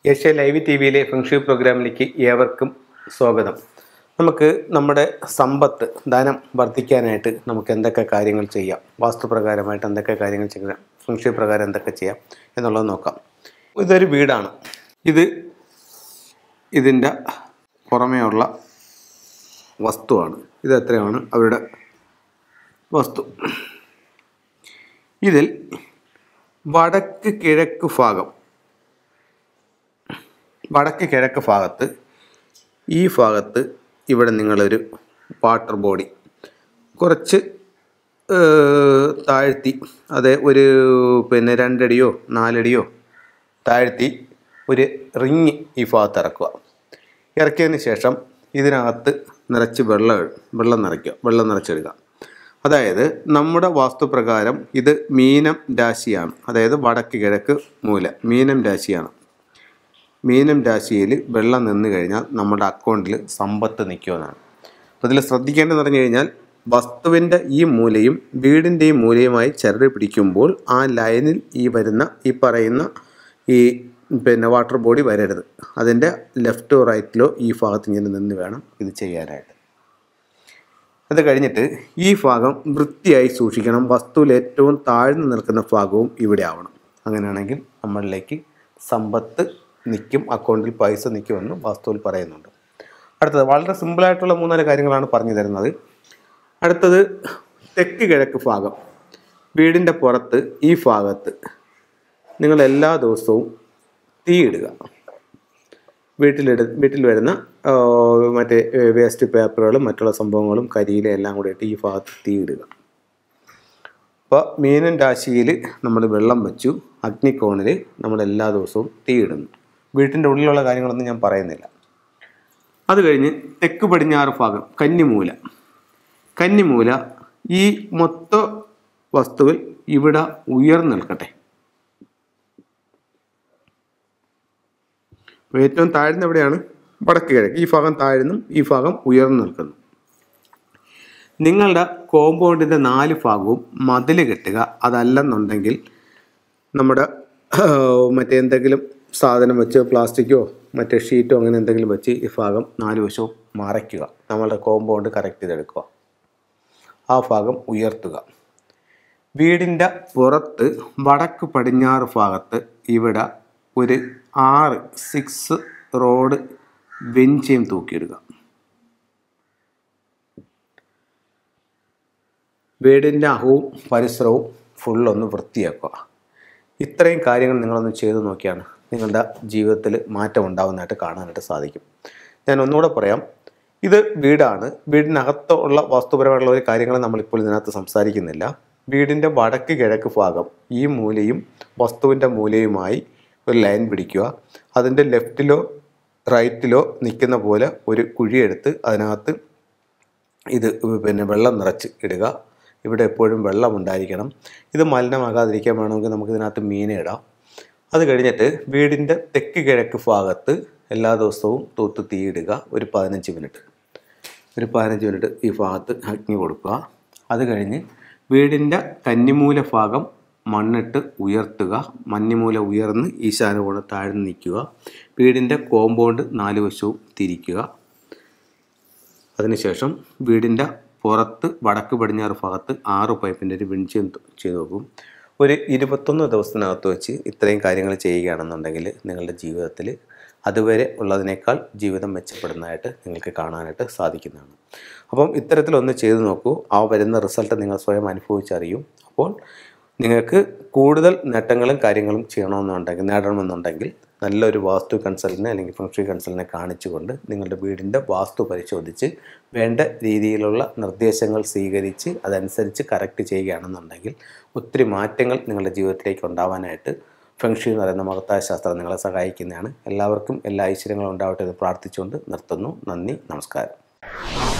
Asia live T വിയിലെ function പ്രോഗ്രാമിലേക്ക് ഏവർക്കും സ്വാഗതം നമുക്ക് നമ്മുടെ സമ്പത്ത് ധനം വർദ്ധിക്കാനായിട്ട് നമുക്ക് എന്തൊക്കെ കാര്യങ്ങൾ ചെയ്യാം വാസ്തുപ്രകാരമായിട്ട് എന്തൊക്കെ കാര്യങ്ങൾ ചെയ്യാം ഫംഗ്ഷൻ പ്രകാരം എന്തൊക്കെ ചെയ്യാം എന്നുള്ളത് നോക്കാം ഇതൊരു വീടാണ് ഇത് ഇതിൻ്റെ പുറമേയുള്ള വസ്തുവാണ് ഇത് എത്രയാണ് അവരുടെ വസ്തു ഇതിൽ വടക്ക് കിഴക്ക് ഭാഗം വടക്ക് കിഴക്ക് ഭാഗത്ത് ഈ ഭാഗത്ത് ഇവിടെ നിങ്ങളൊരു വാട്ടർ ബോഡി കുറച്ച് ഏഹ്, താഴ്ത്തി അത് ഒരു പിന്നെ രണ്ടടിയോ നാലടിയോ താഴ്ത്തി ഒരു റിങ് ഈ ഭാഗത്ത് ഇറക്കുക ഇറക്കിയതിന് ശേഷം ഇതിനകത്ത് നിറച്ച് വെള്ളം ഇ- വെള്ളം നിറയ്ക്കുക വെള്ളം നിറച്ചിടുക അതായത് നമ്മുടെ വാസ്തുപ്രകാരം ഇത് മീനം രാശിയാണ് അതായത് വടക്ക് കിഴക്ക് മൂല മീനം രാശിയാണ് മീനം രാശിയിൽ വെള്ളം നിന്ന് കഴിഞ്ഞാൽ നമ്മുടെ അക്കൗണ്ടിൽ സമ്പത്ത് നിൽക്കുമെന്നാണ് അപ്പോൾ ഇതിൽ ശ്രദ്ധിക്കേണ്ടതെന്ന് പറഞ്ഞു കഴിഞ്ഞാൽ വസ്തുവിൻ്റെ ഈ മൂലയും വീടിൻ്റെ ഈ മൂലയുമായി ചരട് പിടിക്കുമ്പോൾ ആ ലൈനിൽ ഈ വരുന്ന ഈ പറയുന്ന ഈ പിന്നെ വാട്ടർ ബോഡി വരരുത് അതിൻ്റെ ലെഫ്റ്റോ റൈറ്റിലോ ഈ ഭാഗത്ത് ഇങ്ങനെ നിന്ന് വേണം ഇത് ചെയ്യാനായിട്ട് അത് കഴിഞ്ഞിട്ട് ഈ ഭാഗം വൃത്തിയായി സൂക്ഷിക്കണം വസ്തുവിൽ ഏറ്റവും താഴ്ന്നു നിൽക്കുന്ന ഭാഗവും ഇവിടെ ആവണം അങ്ങനെയാണെങ്കിൽ നമ്മളിലേക്ക് സമ്പത്ത് നിൽക്കും അക്കൗണ്ടിൽ പൈസ നിൽക്കുമെന്ന് വാസ്തുവിൽ പറയുന്നുണ്ട് അടുത്തത് വളരെ സിമ്പിളായിട്ടുള്ള മൂന്നാല് കാര്യങ്ങളാണ് പറഞ്ഞു തരുന്നത് അടുത്തത് തെക്ക് കിഴക്ക് ഭാഗം വീടിൻ്റെ പുറത്ത് ഈ ഭാഗത്ത് നിങ്ങൾ എല്ലാ ദിവസവും തീയിടുക വീട്ടിലിട വീട്ടിൽ വരുന്ന ആ, മറ്റേ വേസ്റ്റ് പേപ്പറുകളും മറ്റുള്ള സംഭവങ്ങളും കരിയിലും എല്ലാം കൂടി ഇട്ട് ഈ ഭാഗത്ത് തീയിടുക അപ്പോൾ മീനൻ രാശിയിൽ നമ്മൾ വെള്ളം വെച്ചു അഗ്നിക്കോണിൽ നമ്മൾ എല്ലാ ദിവസവും തീയിടുന്നു വീട്ടിൻ്റെ ഉള്ളിലുള്ള കാര്യങ്ങളൊന്നും ഞാൻ പറയുന്നില്ല അത് കഴിഞ്ഞ് തെക്ക് പടിഞ്ഞാറ് ഭാഗം കന്നിമൂല കന്നിമൂല ഈ മൊത്ത വസ്തുവിൽ ഇവിടെ ഉയർന്നു നിൽക്കട്ടെ അപ്പോൾ ഏറ്റവും താഴ്ന്ന എവിടെയാണ് വടക്ക് കിഴക്ക് ഈ ഭാഗം താഴ്ന്നും ഈ ഭാഗം ഉയർന്നു നിൽക്കുന്നു നിങ്ങളുടെ കോമ്പൗണ്ടിൻ്റെ നാല് ഭാഗവും മതിൽ കെട്ടുക അതല്ലെന്നുണ്ടെങ്കിൽ നമ്മുടെ മറ്റേ എന്തെങ്കിലും സാധനം വെച്ച് പ്ലാസ്റ്റിക്കോ മറ്റേ ഷീറ്റോ അങ്ങനെ എന്തെങ്കിലും വെച്ച് ഈ ഭാഗം നാല് വശവും മറയ്ക്കുക നമ്മളുടെ കോമ്പൗണ്ട് കറക്റ്റ് ചെയ്തെടുക്കുക ആ ഭാഗം ഉയർത്തുക വീടിൻ്റെ പുറത്ത് വടക്ക് പടിഞ്ഞാറ് ഭാഗത്ത് ഇവിടെ ഒരു ആറ് സിക്സ് റോഡ് ബെഞ്ചയും തൂക്കിയിടുക വീടിൻ്റെ അഹവും പരിസരവും ഫുള്ളൊന്ന് വൃത്തിയാക്കുക ഇത്രയും കാര്യങ്ങൾ നിങ്ങളൊന്ന് ചെയ്തു നോക്കിയാണ് നിങ്ങളുടെ ജീവിതത്തിൽ മാറ്റം ഉണ്ടാവുന്നതായിട്ട് കാണാനായിട്ട് സാധിക്കും ഞാൻ ഒന്നുകൂടെ പറയാം ഇത് വീടാണ് വീടിനകത്ത് ഉള്ള വാസ്തുപരമായിട്ടുള്ള ഒരു കാര്യങ്ങൾ നമ്മളിപ്പോൾ ഇതിനകത്ത് സംസാരിക്കുന്നില്ല വീടിൻ്റെ വടക്ക് കിഴക്ക് ഭാഗം ഈ മൂലയും വസ്തുവിൻ്റെ മൂലയുമായി ഒരു ലൈൻ പിടിക്കുക അതിൻ്റെ ലെഫ്റ്റിലോ റൈറ്റിലോ നിൽക്കുന്ന പോലെ ഒരു കുഴിയെടുത്ത് അതിനകത്ത് ഇത് പിന്നെ വെള്ളം നിറച്ച് ഇടുക ഇവിടെ എപ്പോഴും വെള്ളം ഉണ്ടായിരിക്കണം ഇത് മലിനമാകാതിരിക്കാൻ വേണമെങ്കിൽ നമുക്ക് ഇതിനകത്ത് മീനെ ഇടാം അത് കഴിഞ്ഞിട്ട് വീടിൻ്റെ തെക്ക് കിഴക്ക് ഭാഗത്ത് എല്ലാ ദിവസവും തൂത്ത് തീയിടുക ഒരു പതിനഞ്ച് മിനിറ്റ് ഒരു പതിനഞ്ച് മിനിറ്റ് ഈ ഭാഗത്ത് അഗ്നി കൊടുക്കുക അത് കഴിഞ്ഞ് വീടിൻ്റെ കന്നിമൂല ഭാഗം മണ്ണിട്ട് ഉയർത്തുക മഞ്ഞിമൂല ഉയർന്ന് ഈശാനുകോണ് താഴ്ന്ന് നിൽക്കുക വീടിൻ്റെ കോമ്പൗണ്ട് നാല് വശവും തിരിക്കുക അതിനുശേഷം വീടിൻ്റെ പുറത്ത് വടക്ക് പടിഞ്ഞാറ് ഭാഗത്ത് ആറ് പൈപ്പിൻ്റെ ഒരു വിൻചയം ചെയ്ത് നോക്കും ഒരു ഇരുപത്തൊന്ന് ദിവസത്തിനകത്ത് വെച്ച് ഇത്രയും കാര്യങ്ങൾ ചെയ്യുകയാണെന്നുണ്ടെങ്കിൽ നിങ്ങളുടെ ജീവിതത്തിൽ അതുവരെ ഉള്ളതിനേക്കാൾ ജീവിതം മെച്ചപ്പെടുന്നതായിട്ട് നിങ്ങൾക്ക് കാണാനായിട്ട് സാധിക്കുന്നതാണ് അപ്പം ഇത്തരത്തിലൊന്ന് ചെയ്തു നോക്കൂ ആ വരുന്ന റിസൾട്ട് നിങ്ങൾ സ്വയം അനുഭവിച്ചറിയും അപ്പോൾ നിങ്ങൾക്ക് കൂടുതൽ നേട്ടങ്ങളും കാര്യങ്ങളും ചെയ്യണമെന്നുണ്ടെങ്കിൽ നേടണമെന്നുണ്ടെങ്കിൽ നല്ലൊരു വാസ്തു കൺസൾട്ടിനെ അല്ലെങ്കിൽ ഫംഗ്ഷൻ കൺസൾട്ടിനെ കാണിച്ചുകൊണ്ട് നിങ്ങളുടെ വീടിൻ്റെ വാസ്തു പരിശോധിച്ച് വേണ്ട രീതിയിലുള്ള നിർദ്ദേശങ്ങൾ സ്വീകരിച്ച് അതനുസരിച്ച് കറക്റ്റ് ചെയ്യുകയാണെന്നുണ്ടെങ്കിൽ ഒത്തിരി മാറ്റങ്ങൾ നിങ്ങളുടെ ജീവിതത്തിലേക്ക് ഉണ്ടാവാനായിട്ട് ഫെങ്ഷി എന്ന് പറയുന്ന മഹത്തായ ശാസ്ത്രം നിങ്ങളെ സഹായിക്കുന്നതാണ് എല്ലാവർക്കും എല്ലാ ഐശ്വര്യങ്ങളും ഉണ്ടാവട്ടെ എന്ന് പ്രാർത്ഥിച്ചുകൊണ്ട് നിർത്തുന്നു നന്ദി നമസ്കാരം